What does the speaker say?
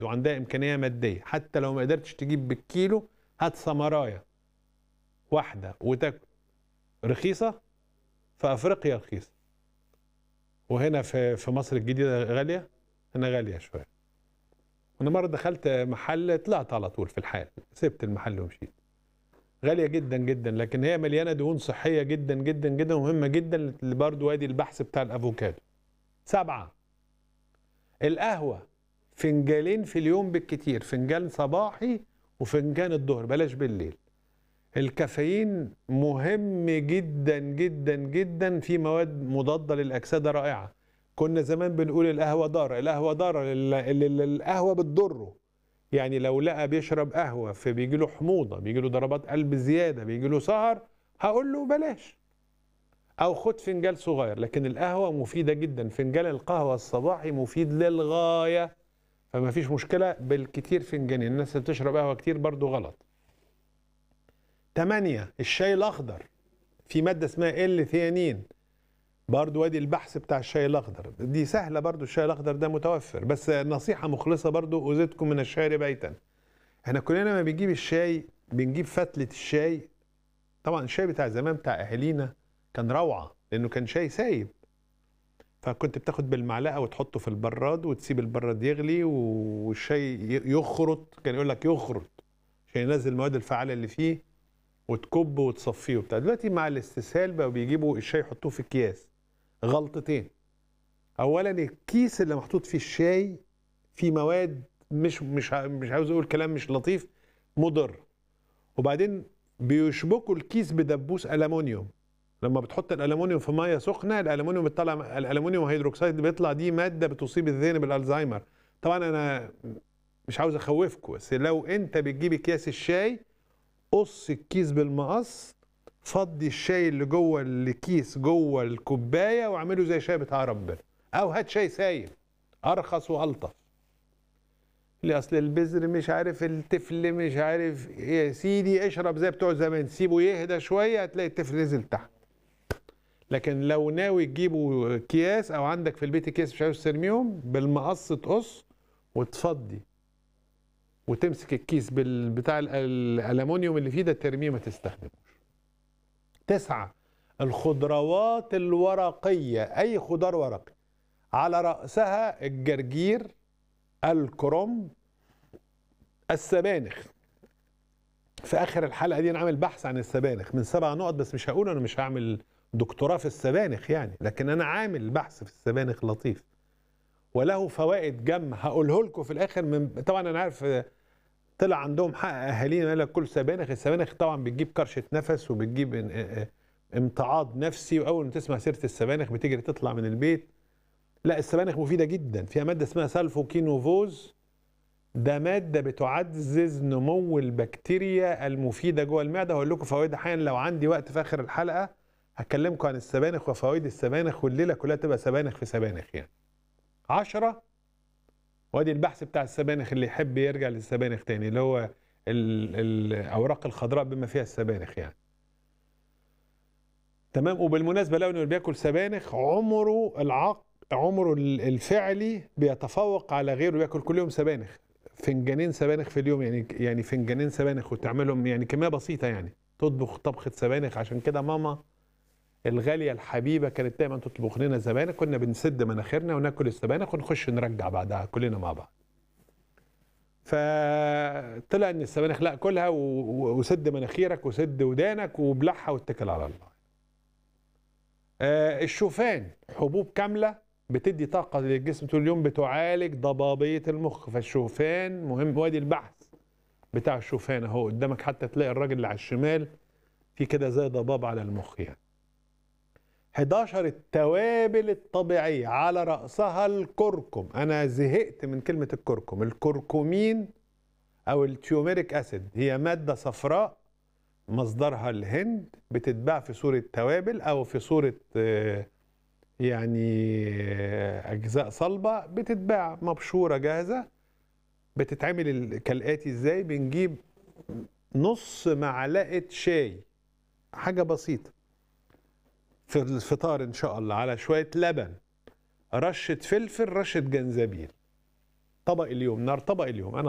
وعندها امكانيه ماديه حتى لو ما قدرتش تجيب بالكيلو هات سمرايه واحده وتاكل رخيصه في افريقيا رخيصه وهنا في في مصر الجديده غاليه هنا غاليه شويه انا مره دخلت محل طلعت على طول في الحال سبت المحل ومشيت غاليه جدا جدا لكن هي مليانه دهون صحيه جدا جدا جدا ومهمه جدا اللي برضه وادي البحث بتاع الافوكادو سبعه القهوه فنجانين في اليوم بالكتير فنجان صباحي وفنجان الظهر بلاش بالليل الكافيين مهم جدا جدا جدا في مواد مضاده للاكسده رائعه كنا زمان بنقول القهوه ضاره القهوه ضاره اللي اللي القهوه بتضره يعني لو لقى بيشرب قهوه فبيجي له حموضه بيجي له ضربات قلب زياده بيجي له سهر هقول له بلاش او خد فنجان صغير لكن القهوه مفيده جدا فنجان القهوه الصباحي مفيد للغايه فما فيش مشكله بالكتير فنجانين الناس اللي بتشرب قهوه كتير برضو غلط تمانية الشاي الاخضر في ماده اسمها ال ثيانين برضو وادي البحث بتاع الشاي الاخضر دي سهله برضو الشاي الاخضر ده متوفر بس نصيحه مخلصه برضو ازيدكم من الشعر بيتا احنا كلنا لما بنجيب الشاي بنجيب فتله الشاي طبعا الشاي بتاع زمان بتاع اهالينا كان روعه لانه كان شاي سايب فكنت بتاخد بالمعلقه وتحطه في البراد وتسيب البراد يغلي والشاي يخرط كان يقول لك يخرط عشان ينزل المواد الفعاله اللي فيه وتكب وتصفيه وبتاع دلوقتي مع الاستسهال بقوا بيجيبوا الشاي يحطوه في اكياس غلطتين اولا الكيس اللي محطوط فيه الشاي فيه مواد مش مش مش عاوز اقول كلام مش لطيف مضر وبعدين بيشبكوا الكيس بدبوس الومنيوم لما بتحط الالومنيوم في ميه سخنه الالومنيوم بيطلع الالومنيوم هيدروكسيد بيطلع دي ماده بتصيب الذهن بالالزهايمر طبعا انا مش عاوز اخوفكم بس لو انت بتجيب اكياس الشاي قص الكيس بالمقص فضي الشاي اللي جوه الكيس جوه الكوبايه واعمله زي شاي بتاع ربنا او هات شاي سايب ارخص والطف ليه اصل البذر مش عارف الطفل مش عارف يا سيدي اشرب زي بتوع زمان سيبه يهدى شويه هتلاقي الطفل نزل تحت لكن لو ناوي تجيبوا اكياس او عندك في البيت اكياس مش عاوز ترميهم بالمقص تقص وتفضي وتمسك الكيس بتاع الالومنيوم اللي فيه ده ترميه ما تستخدموش تسعة الخضروات الورقية أي خضار ورقي على رأسها الجرجير الكرنب السبانخ في آخر الحلقة دي أنا عامل بحث عن السبانخ من سبع نقط بس مش هقول أنا مش هعمل دكتوراه في السبانخ يعني لكن أنا عامل بحث في السبانخ لطيف وله فوائد جم هقوله لكم في الآخر من طبعا أنا عارف طلع عندهم حق اهالينا قال لك كل سبانخ السبانخ طبعا بتجيب كرشه نفس وبتجيب امتعاض نفسي واول ما تسمع سيره السبانخ بتجري تطلع من البيت لا السبانخ مفيده جدا فيها ماده اسمها سالفوكينوفوز ده ماده بتعزز نمو البكتيريا المفيده جوه المعده هقول لكم فوائدها حالا لو عندي وقت في اخر الحلقه هكلمكم عن السبانخ وفوائد السبانخ والليله كلها تبقى سبانخ في سبانخ يعني عشرة وادي البحث بتاع السبانخ اللي يحب يرجع للسبانخ تاني اللي هو الاوراق الخضراء بما فيها السبانخ يعني تمام وبالمناسبه لو انه بياكل سبانخ عمره العق عمره الفعلي بيتفوق على غيره بياكل كل يوم سبانخ فنجانين سبانخ في اليوم يعني يعني فنجانين سبانخ وتعملهم يعني كميه بسيطه يعني تطبخ طبخه سبانخ عشان كده ماما الغالية الحبيبة كانت دايما تطبخ لنا سبانخ كنا بنسد مناخيرنا وناكل السبانخ ونخش نرجع بعدها كلنا مع بعض فطلع ان السبانخ لا كلها وسد مناخيرك وسد ودانك وبلعها واتكل على الله آه الشوفان حبوب كاملة بتدي طاقة للجسم طول اليوم بتعالج ضبابية المخ فالشوفان مهم وادي البحث بتاع الشوفان اهو قدامك حتى تلاقي الراجل اللي على الشمال في كده زي ضباب على المخ يعني 11 التوابل الطبيعية على رأسها الكركم أنا زهقت من كلمة الكركم الكركمين أو التيوميريك أسيد هي مادة صفراء مصدرها الهند بتتباع في صورة توابل أو في صورة يعني أجزاء صلبة بتتباع مبشورة جاهزة بتتعمل كالآتي إزاي بنجيب نص معلقة شاي حاجة بسيطة في الفطار ان شاء الله على شويه لبن رشه فلفل رشه جنزبيل طبق اليوم نار طبق اليوم انا